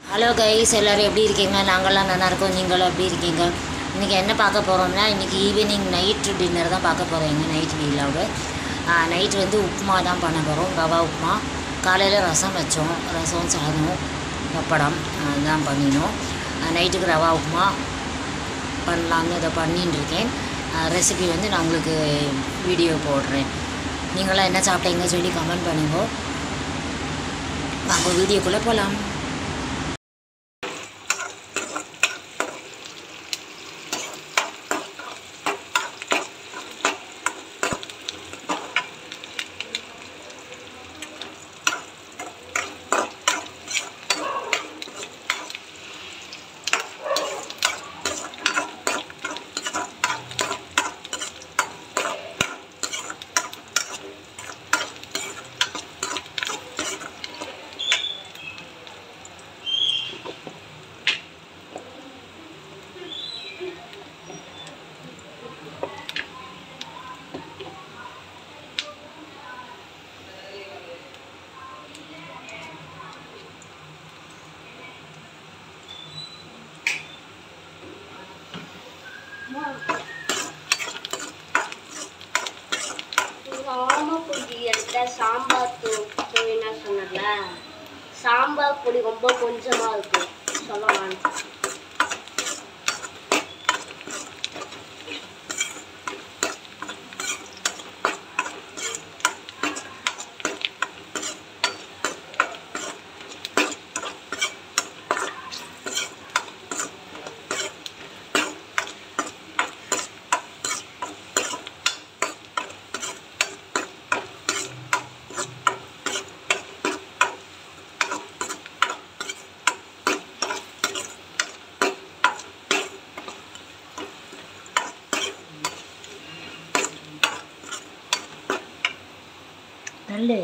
Hello guys எல்லோரும் எப்படி இருக்கீங்க நாங்கள்லாம் நல்லா இருக்கோம் நீங்களும் எப்படி இருக்கீங்க இன்றைக்கி என்ன பார்க்க போகிறோம்னா இன்றைக்கி ஈவினிங் நைட்டு டின்னர் தான் பார்க்க போகிறோம் எங்கள் நைட் வீலாவோட நைட்டு வந்து உப்புமா தான் பண்ண போகிறோம் ரவா உப்புமா காலையில் ரசம் வச்சோம் ரசம் சாதம் பப்படம் அதுதான் பண்ணினோம் நைட்டுக்கு ரவா உப்புமா பண்ணலான்னு இதை பண்ணின்னு இருக்கேன் ரெசிபி வந்து நான் உங்களுக்கு வீடியோ போடுறேன் நீங்களாம் என்ன சாப்பிட்டீங்க சொல்லி கமெண்ட் பண்ணுங்க வாங்க வீடியோக்குள்ளே போகலாம் ஆமப்பொடி எடுத்த சாம்பார் தூள் என்ன சொன்னல சாம்பார் பொடி ரொம்ப கொஞ்சமா இருக்கு சொல்லலாம் நல்ல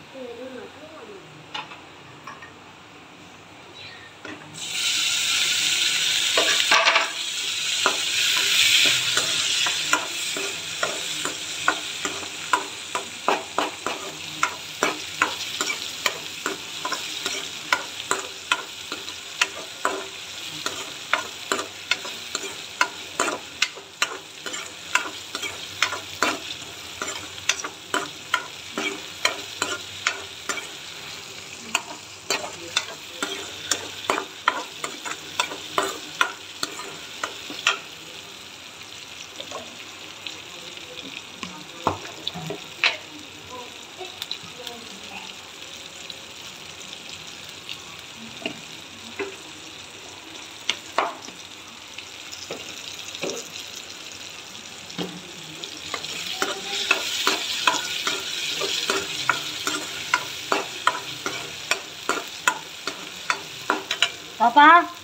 பாப்பா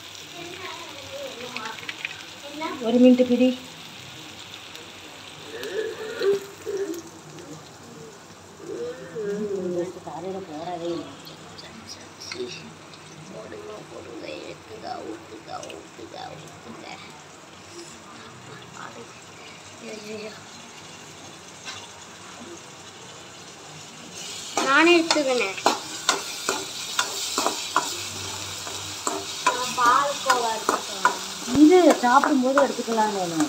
ஒரு மினிட் பிடி காலையில் போடவே இல்லை போடுங்க போடுங்க எடுத்துங்க ஊத்துங்க ஊத்துங்க ஊத்துங்க ஐயையோ. நானே எடுத்துக்கினேன் நான் பால் கோவா எடுத்துக்கிறேன் இது சாப்பிடும்போது எடுத்துக்கலாம் வேணும்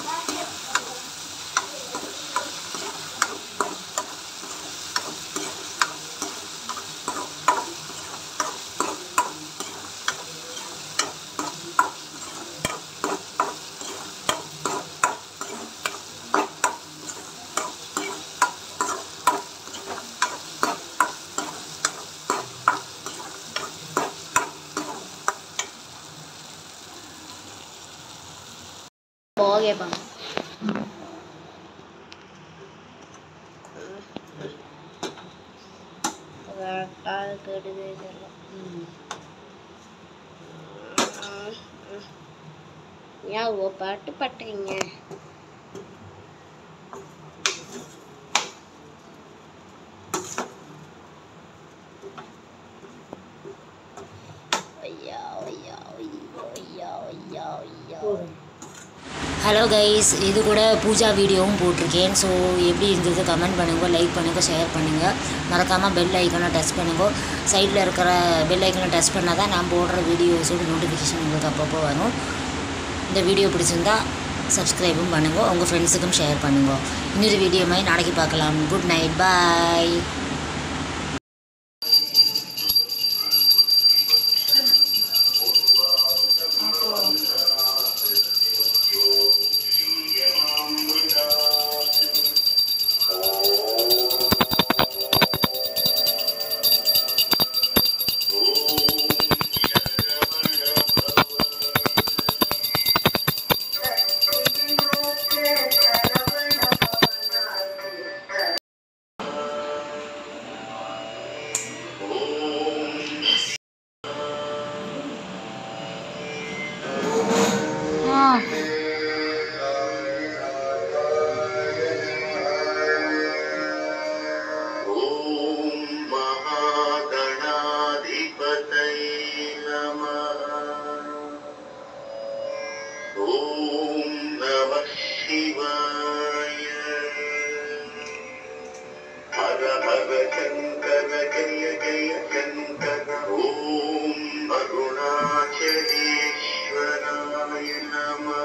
போகேப்பா கால் கெடுது இதெல்லாம் ஏன் ஓ பாட்டு பட்டுறீங்க ஐயா ஐயா ஐயோ ஐயா ஐயா ஐயா ஹலோ கைஸ் இது கூட பூஜா வீடியோவும் போட்டிருக்கேன் ஸோ எப்படி இருந்தது கமெண்ட் பண்ணுங்க லைக் பண்ணுங்க ஷேர் பண்ணுங்கள் மறக்காமல் பெல் ஐக்கனை டச் பண்ணுங்க சைடில் இருக்கிற பெல் ஐக்கனை டச் பண்ணால் தான் நான் போடுற வீடியோஸோட நோட்டிஃபிகேஷன் உங்களுக்கு அப்பப்போ வரும் இந்த வீடியோ பிடிச்சிருந்தா சப்ஸ்கிரைபும் பண்ணுங்க உங்கள் ஃப்ரெண்ட்ஸுக்கும் ஷேர் பண்ணுங்க இன்னொரு வீடியோ மாதிரி நாளைக்கு பார்க்கலாம் குட் நைட் பாய் ॐ महागणाधिपतये नमः ॐ नमः शिवाय हर हर शङ्कर जय जय शङ्कर ॐ अरुणाचलेश्वराय नमः